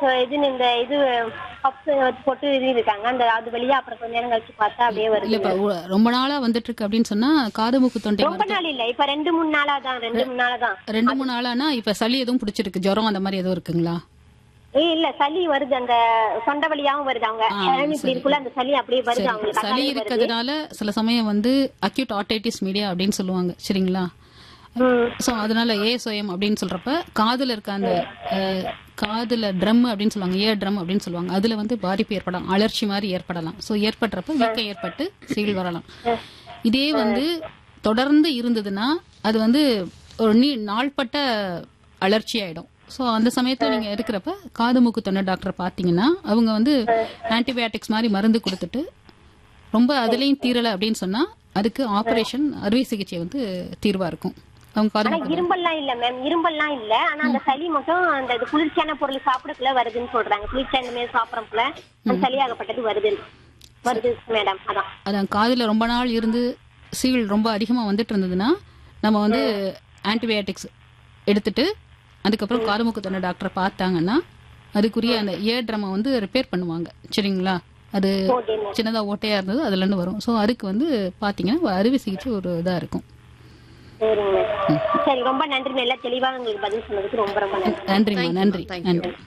சொ- இதுன்னு இந்த இது பப்ஸ் போட்டு இது இருக்காங்க அந்த அது வழியா அப்புறம் கொஞ்ச நேரம் கழிச்சு பார்த்தா அப்படியே வருது இல்ல இப்ப உ- ரொம்ப நாளா வந்துட்டு இருக்கு அப்படின்னு சொன்னா காது மூக்கு தொண்டை ரொம்ப நாள் இல்ல இப்ப ரெண்டு மூணு நாளா தான் ரெண்டு மூணு நாளா தான் ரெண்டு மூணு நாளானா இப்ப சளி எதுவும் பிடிச்சிருக்கு ஜுரம் அந்த மாதிரி எதுவும் இருக்குங்களா ஏய், இல்ல சளி வருது அந்த சொந்த வழியாவும் வருது அவங்க கிழமை இப்படி இருக்குள்ள அந்த சளி அப்படியே வருது அவங்களுக்கு சளி அதாலே வருது. இருக்கிறதுனால சில சமயம் வந்து அக்யூட் ஆர்டைட்டிஸ் மீடியா அப்படின்னு சொல்லுவாங்க சரிங்களா ம். சோ அதனால ஏஎஸ்ஓஎம் அப்படின்னு சொல்றப்ப காதுல இருக்க அந்த அஹ், காதுல ட்ரம் அப்படின்னு சொல்லுவாங்க ஏர் ட்ரம் அப்படின்னு சொல்லுவாங்க அதுல வந்து பாதிப்பு ஏற்படலாம் அலர்ச்சி மாதிரி ஏற்படலாம் சோ ஏற்படுறப்ப வீக்கம் ஏற்பட்டு சீல் வரலாம் இதே வந்து தொடர்ந்து இருந்ததுன்னா அது வந்து ஒரு நீ நாள்பட்ட அலர்ச்சி ஆயிடும் ஸோ அந்த சமயத்துல நீங்க இருக்கிறப்ப காது மூக்கு தொண்டை டாக்டர் பாத்தீங்கன்னா அவங்க வந்து ஆன்டிபயோட்டிக்ஸ் மாதிரி மருந்து கொடுத்துட்டு ரொம்ப அதுலயும் தீரல அப்படின்னு சொன்னா அதுக்கு ஆபரேஷன் அறுவை சிகிச்சை வந்து தீர்வா இருக்கும் அவங்க காது ஆனா மூக்கு இரும்பல்லாம் இல்ல மேம் இரும்பல்லாம் இல்ல ஆனா அந்த சளி மட்டும் அந்த இது குளிர்ச்சியான பொருள் சாப்பிடக்குள்ள வருதுன்னு சொல்றாங்க குளிர்ச்சியான மாதிரி சாப்பிடறப்பல அந்த சளி ஆகப்பட்டது வருது வருது மேடம் அதான் அதான் காதுல ரொம்ப நாள் இருந்து சீல் ரொம்ப அதிகமா வந்துட்டு இருந்ததுன்னா நம்ம வந்து ஆன்டிபயோட்டிக்ஸ் எடுத்துட்டு அதுக்கப்புறம் காது மூக்கு தொண்டை டாக்டரை பார்த்தாங்கன்னா அதுக்குரிய அந்த இயர் ட்ரம்மை வந்து ரிப்பேர் பண்ணுவாங்க சரிங்களா அது ஓகே மேம் சின்னதா ஓட்டையா இருந்தது அதுல இருந்து வரும் ஸோ அதுக்கு வந்து பாத்தீங்கன்னா ஒரு அறுவை சிகிச்சை ஒரு இதா இருக்கும் சரிங்க மேம் சரி ரொம்ப நன்றி மேம். எல்லாம் தெளிவா உங்களுக்கு பதில் சொன்னதுக்கு ரொம்ப ரொம்ப நன்றி நன்றிம்மா நன்றி Thank you. நன்றி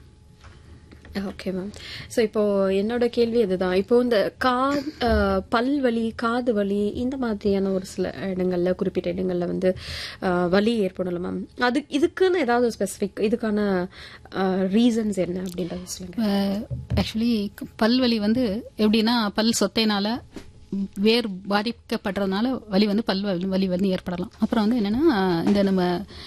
ஓகே மேம் ஸோ இப்போ என்னோட கேள்வி இதுதான் இப்போ இந்த கா அஹ், பல் வலி காது வலி இந்த மாதிரியான ஒரு சில இடங்கள்ல குறிப்பிட்ட இடங்கள்ல வந்து அஹ், வலி ஏற்படலாம் மேம் அது இதுக்குன்னு ஏதாவது ஸ்பெசிஃபிக் இதுக்கான ரீசன்ஸ் என்ன அப்படின்றத சொல்லுங்க ஆக்சுவலி பல்வலி வந்து எப்படின்னா பல் சொத்தைனால வேர் பாதிக்கப்படுறதுனால வலி வந்து பல் வலி வலி வந்து ஏற்படலாம் அப்புறம் வந்து என்னன்னா இந்த நம்ம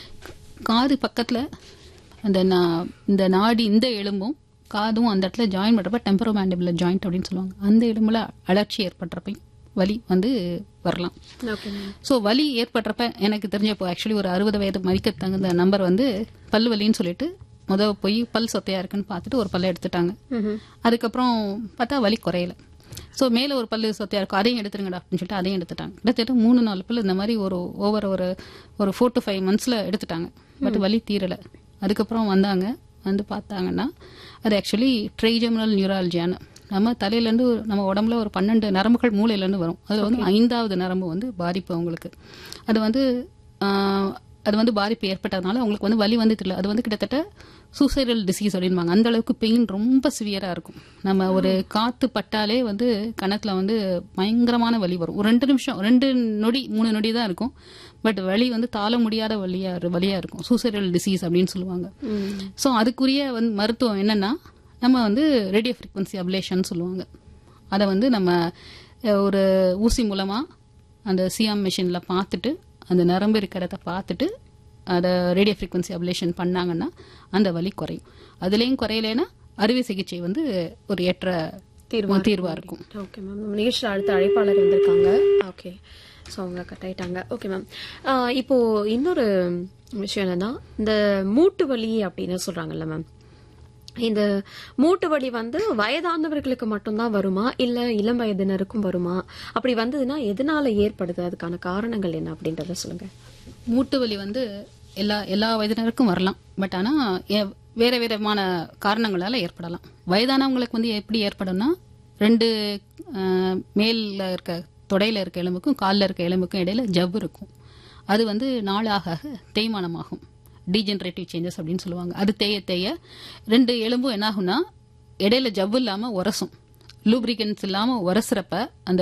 காது பக்கத்துல அந்த நா- இந்த நாடி இந்த எலும்பும் காதும் அந்த இடத்துல ஜாயின் பண்றப்ப டெம்பரோ மேண்டிபுலர் ஜாயிண்ட் அப்படின்னு சொல்லுவாங்க அந்த எலும்புல அழற்சி ஏற்படுறப்பையும் வலி வந்து வரலாம் ஓகே மேம் ஸோ வலி ஏற்படுறப்ப எனக்கு தெரிஞ்சப்போ ஆக்சுவலி ஒரு அறுபது வயது மதிக்க தகுந்த நம்பர் வந்து பல் வலின்னு சொல்லிட்டு முத போய் பல் சொத்தையா இருக்குன்னு பார்த்துட்டு ஒரு பல்லை எடுத்துட்டாங்க அதுக்கப்புறம் பார்த்தா வலி குறையல ஸோ மேலே ஒரு பல்லு சொத்தையா இருக்கும் அதையும் எடுத்துருங்கடா அப்படின்னு சொல்லிட்டு அதையும் எடுத்துட்டாங்க கிட்டத்தட்ட மூணு நாலு பல்லு இந்த மாதிரி ஒரு ஓவர் ஒரு ஒரு ஃபோர் டு ஃபைவ் மந்த்ஸில் எடுத்துட்டாங்க பட் வலி தீரலை அதுக்கப்புறம் வந்தாங்க வந்து பார்த்தாங்கன்னா அது ஆக்சுவலி ட்ரைஜெமினல் நியூராலஜியான்னு நம்ம தலையிலேருந்து நம்ம உடம்புல ஒரு பன்னெண்டு நரம்புகள் மூளையிலேருந்து வரும் அதில் வந்து ஐந்தாவது நரம்பு வந்து பாதிப்பு அவங்களுக்கு அது வந்து ஆஹ், அது வந்து பாதிப்பு ஏற்பட்டதுனால அவங்களுக்கு வந்து வலி வந்து தெரியல அது வந்து கிட்டத்தட்ட சூசைடல் டிசீஸ் அப்படின்பாங்க அந்த அளவுக்கு பெயின் ரொம்ப சிவியரா இருக்கும் நம்ம ஒரு காத்து பட்டாலே வந்து கணத்துல வந்து பயங்கரமான வலி வரும் ஒரு ரெண்டு நிமிஷம் ரெண்டு நொடி மூணு நொடி தான் இருக்கும் பட் வலி வந்து தாழ முடியாத வலியா வலியா இருக்கும் சூசைடல் டிசீஸ் அப்படின்னு சொல்லுவாங்க ஸோ அதுக்குரிய வந்து மருத்துவம் என்னன்னா நம்ம வந்து ரேடியோ ஃப்ரீக்வன்சி அப்லேஷன் சொல்லுவாங்க அதை வந்து நம்ம அஹ், ஒரு ஊசி மூலமா அந்த சிஎம் மிஷின்ல பார்த்துட்டு அந்த நரம்பு இருக்கிறத பார்த்துட்டு அதை ரேடியோ ஃப்ரீக்வன்சி அப்லேஷன் பண்ணாங்கன்னா அந்த வலி குறையும் அதுலேயும் குறையலைன்னா அறுவை சிகிச்சை வந்து ஒரு ஏற்ற தீர்வா தீர்வா இருக்கும் ஓகே மேம் நம்ம நிகழ்ச்சியில் அடுத்த அழைப்பாளர் வந்திருக்காங்க ஓகே ஸோ அவங்க கட் ஆயிட்டாங்க ஓகே மேம் இப்போ இன்னொரு விஷயம் என்னன்னா இந்த மூட்டு வலி அப்படின்னு சொல்றாங்கல்ல மேம் இந்த மூட்டு வலி வந்து வயதானவர்களுக்கு மட்டும்தான் வருமா இல்ல இளம் வயதினருக்கும் வருமா அப்படி வந்ததுன்னா எதனால ஏற்படுது அதுக்கான காரணங்கள் என்ன அப்படின்றத சொல்லுங்க மூட்டு வலி வந்து எல்லா எல்லா வயதினருக்கும் வரலாம் பட் ஆனா எ- வேற விதமான காரணங்களால ஏற்படலாம் வயதானவங்களுக்கு வந்து எப்படி ஏற்படும்னா ரெண்டு அஹ், மேல்ல இருக்க தொடையில இருக்க எலும்புக்கும் கால்ல இருக்க எலும்புக்கும் இடையில ஜவ்வு இருக்கும் அது வந்து நாளாக ஆக தேய்மானமாகும் டீஜெனரேட்டிவ் சேஞ்சஸ் அப்படின்னு சொல்லுவாங்க அது தேய தேய ரெண்டு எலும்பும் என்ன ஆகும்னா இடையில ஜவ்வு இல்லாம உரசும் லூப்ரிகன்ஸ் இல்லாம உரசுறப்ப அந்த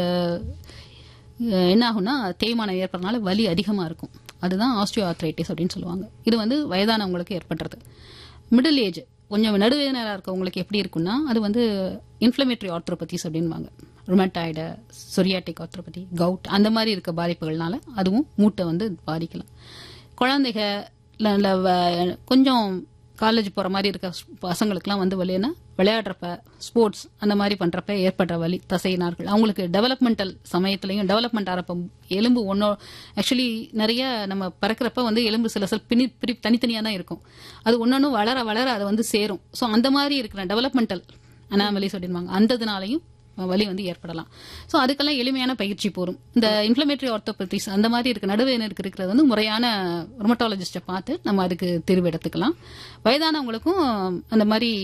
அஹ், என்ன ஆகும்னா தேய்மானம் ஏற்படுறதுனால வலி அதிகமா இருக்கும் அதுதான் ஆஸ்டியோ ஆர்த்ரைட்டிஸ் அப்படின்னு சொல்லுவாங்க இது வந்து வயதானவங்களுக்கு ஏற்படுறது மிடில் ஏஜ் கொஞ்சம் நடுவயதினராக இருக்கவங்களுக்கு எப்படி இருக்குன்னா அது வந்து இன்ஃப்ளமேட்டரி ஆர்த்ரோபதிஸ் அப்படின்வாங்க ருமட்டாய்டு சொரியாட்டிக் ஆர்த்ரோபதி கவுட் அந்த மாதிரி இருக்க பாதிப்புகள்னால அதுவும் மூட்டை வந்து பாதிக்கலாம் குழந்தைக இல்ல- இல்ல வ- கொஞ்சம் காலேஜ் போற மாதிரி இருக்க ஸ்- பசங்களுக்குலாம் வந்து வலின்னா விளையாடுறப்ப ஸ்போர்ட்ஸ் அந்த மாதிரி பண்றப்ப ஏற்படுற வலி தசையினார்கள் அவங்களுக்கு டெவலப்மெண்டல் சமயத்திலையும் டெவலப்மெண்ட் ஆகிறப்ப எலும்பு ஒன்னோ ஆக்சுவலி நிறைய நம்ம பறக்கிறப்ப வந்து எலும்பு சில சில பிரி பிரி தனித்தனியா தான் இருக்கும் அது ஒன்னொன்னு வளர வளர அதை வந்து சேரும் ஸோ அந்த மாதிரி இருக்கிற டெவலப்மெண்டல் அனாமலிஸ் அப்படின்வாங்க அந்ததுனாலையும் வலி வந்து ஏற்படலாம் ஸோ அதுக்கெல்லாம் எளிமையான பயிற்சி போரும் இந்த இன்ஃப்ளமேட்டரி ஆர்த்தோபதிஸ் அந்த மாதிரி இருக்க நடுவேனருக்கு இருக்கிறது வந்து முறையான ரொமட்டாலஜிஸ்ட்டை பார்த்து நம்ம அதுக்கு தீர்வு எடுத்துக்கலாம் வயதானவங்களுக்கும் அந்த மாதிரி